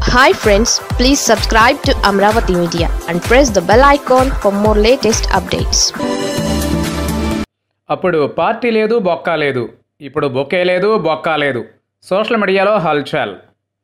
hi friends please subscribe to Amaravati media and press the bell icon for more latest updates అప్పుడు party లేదు బొక్క లేదు ఇప్పుడు bouquet లేదు బొక్క లేదు సోషల్ మీడియాలో హల్చల్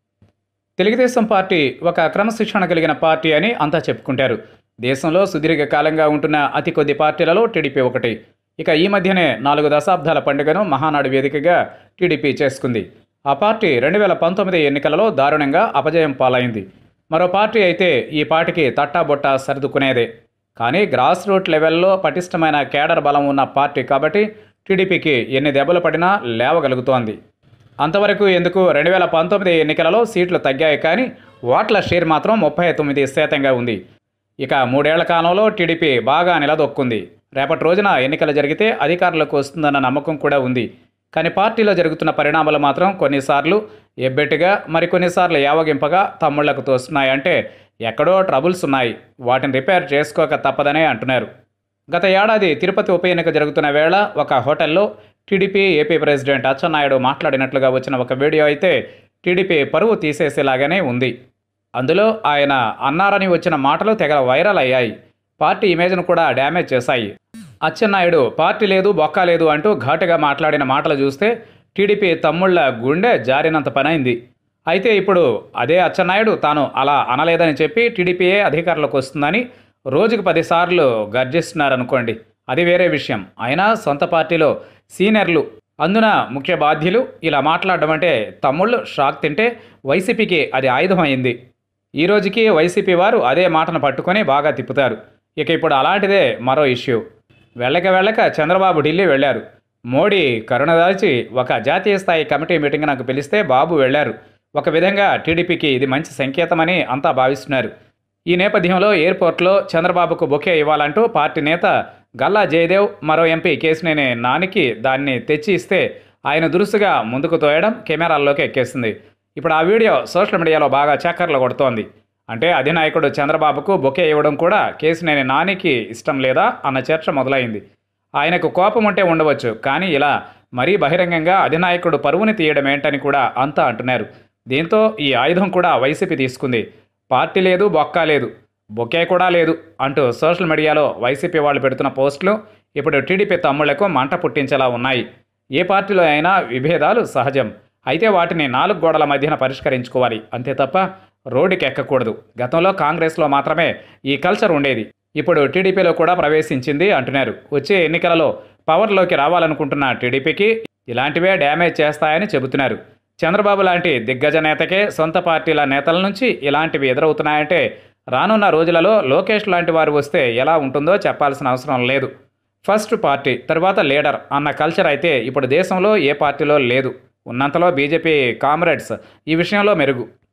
తెలుగుదేశం పార్టీ ఒక క్రమశిక్షణ కలిగిన పార్టీ అని అంతా చెప్పుకుంటారు దేశంలో సుదీర్ఘ కాలంగా ఉంటున్న అతి కొద్ది పార్టీలలో టీడీపీ ఒకటి ఇక ఈ మధ్యనే నాలుగు దశాబ్దాల పండుగను మహానాడు వేదికగా టీడీపీ చేసుకుంది ఆ పార్టీ రెండు వేల పంతొమ్మిది ఎన్నికలలో దారుణంగా అపజయం పాలైంది మరో పార్టీ అయితే ఈ పార్టీకి తట్టాబొట్ట సర్దుకునేదే కానీ గ్రాస్ రూట్ లెవెల్లో పటిష్టమైన కేడర్ బలం ఉన్న పార్టీ కాబట్టి టీడీపీకి ఎన్ని దెబ్బలు పడినా లేవగలుగుతోంది అంతవరకు ఎందుకు రెండు వేల పంతొమ్మిది ఎన్నికలలో సీట్లు తగ్గాయి కానీ ఓట్ల షేర్ మాత్రం ముప్పై తొమ్మిది శాతంగా ఉంది ఇక మూడేళ్ల కాలంలో టీడీపీ బాగా నిలదొక్కుంది రేపటి రోజున ఎన్నికలు జరిగితే అధికారులకు వస్తుందన్న నమ్మకం కూడా ఉంది కానీ పార్టీలో జరుగుతున్న పరిణామాలు మాత్రం కొన్నిసార్లు ఎబ్బెట్టుగా మరికొన్నిసార్లు యావగింపగా తమ్ముళ్లకు తోస్తున్నాయంటే ఎక్కడో ట్రబుల్స్ ఉన్నాయి వాటిని రిపేర్ చేసుకోక తప్పదనే అంటున్నారు గత ఏడాది తిరుపతి ఉప ఎన్నిక జరుగుతున్న వేళ ఒక హోటల్లో టీడీపీ ఏపీ ప్రెసిడెంట్ అచ్చెన్నాయుడు మాట్లాడినట్లుగా వచ్చిన ఒక వీడియో అయితే టీడీపీ పరువు తీసేసేలాగానే ఉంది అందులో ఆయన అన్నారని వచ్చిన మాటలు తెగ వైరల్ అయ్యాయి పార్టీ ఇమేజ్ను కూడా డ్యామేజ్ చేశాయి అచ్చెన్నాయుడు పార్టీ లేదు బొక్క లేదు అంటూ ఘాటుగా మాట్లాడిన మాటలు చూస్తే టీడీపీ తమ్ముళ్ల గుండె జారినంత పనైంది అయితే ఇప్పుడు అదే అచ్చెన్నాయుడు తాను అలా అనలేదని చెప్పి టీడీపీయే అధికారంలోకి వస్తుందని రోజుకు పదిసార్లు గర్జిస్తున్నారనుకోండి అది వేరే విషయం అయినా సొంత పార్టీలో సీనియర్లు అందున ముఖ్య బాధ్యులు ఇలా మాట్లాడడం అంటే తమ్ముళ్ళు షాక్ తింటే వైసీపీకి అది ఆయుధం అయింది ఈ రోజుకి వైసీపీ వారు అదే మాటను పట్టుకొని బాగా తిప్పుతారు ఇక ఇప్పుడు అలాంటిదే మరో ఇష్యూ వెళ్ళక వెళ్ళక చంద్రబాబు ఢిల్లీ వెళ్ళారు మోడీ కరుణ దాల్చి ఒక జాతీయ స్థాయి కమిటీ మీటింగ్ నాకు పిలిస్తే బాబు వెళ్ళారు ఒక విధంగా టీడీపీకి ఇది మంచి సంకేతమని అంతా భావిస్తున్నారు ఈ నేపథ్యంలో ఎయిర్పోర్ట్లో చంద్రబాబుకు బొకే ఇవ్వాలంటూ పార్టీ నేత గల్లా జయదేవ్ మరో ఎంపీ కేసినేని నానికి దాన్ని తెచ్చి ఇస్తే ఆయన దురుసుగా ముందుకు తోయడం కెమెరాల్లోకి ఎక్కేసింది ఇప్పుడు ఆ వీడియో సోషల్ మీడియాలో బాగా చక్కర్లు కొడుతోంది అంటే అధినాయకుడు చంద్రబాబుకు బొకే ఇవ్వడం కూడా కేసినేని నానికి ఇష్టం లేదా అన్న చర్చ మొదలైంది ఆయనకు కోపం ఉంటే ఉండవచ్చు కానీ ఇలా మరీ బహిరంగంగా అధినాయకుడు పరువుని తీయడం ఏంటని కూడా అంతా అంటున్నారు దీంతో ఈ ఆయుధం కూడా వైసీపీ తీసుకుంది పార్టీ లేదు బొక్క లేదు బొకే కూడా లేదు అంటూ సోషల్ మీడియాలో వైసీపీ వాళ్ళు పెడుతున్న పోస్టులు ఇప్పుడు టీడీపీ తమ్ముళ్లకు మంట పుట్టించేలా ఉన్నాయి ఏ పార్టీలో అయినా విభేదాలు సహజం అయితే వాటిని నాలుగు గోడల మధ్యన పరిష్కరించుకోవాలి అంతే తప్ప రోడ్డుకి ఎక్కకూడదు గతంలో కాంగ్రెస్లో మాత్రమే ఈ కల్చర్ ఉండేది ఇప్పుడు టీడీపీలో కూడా ప్రవేశించింది అంటున్నారు వచ్చే ఎన్నికలలో పవర్లోకి రావాలనుకుంటున్న టీడీపీకి ఇలాంటివే డ్యామేజ్ చేస్తాయని చెబుతున్నారు చంద్రబాబు లాంటి దిగ్గజ నేతకే సొంత పార్టీల నేతల నుంచి ఇలాంటివి ఎదురవుతున్నాయంటే రానున్న రోజులలో లోకేష్ లాంటి వారు వస్తే ఎలా ఉంటుందో చెప్పాల్సిన అవసరం లేదు ఫస్ట్ పార్టీ తర్వాత లీడర్ అన్న కల్చర్ అయితే ఇప్పుడు దేశంలో ఏ పార్టీలో లేదు ఉన్నంతలో బీజేపీ కామ్రేడ్స్ ఈ విషయంలో మెరుగు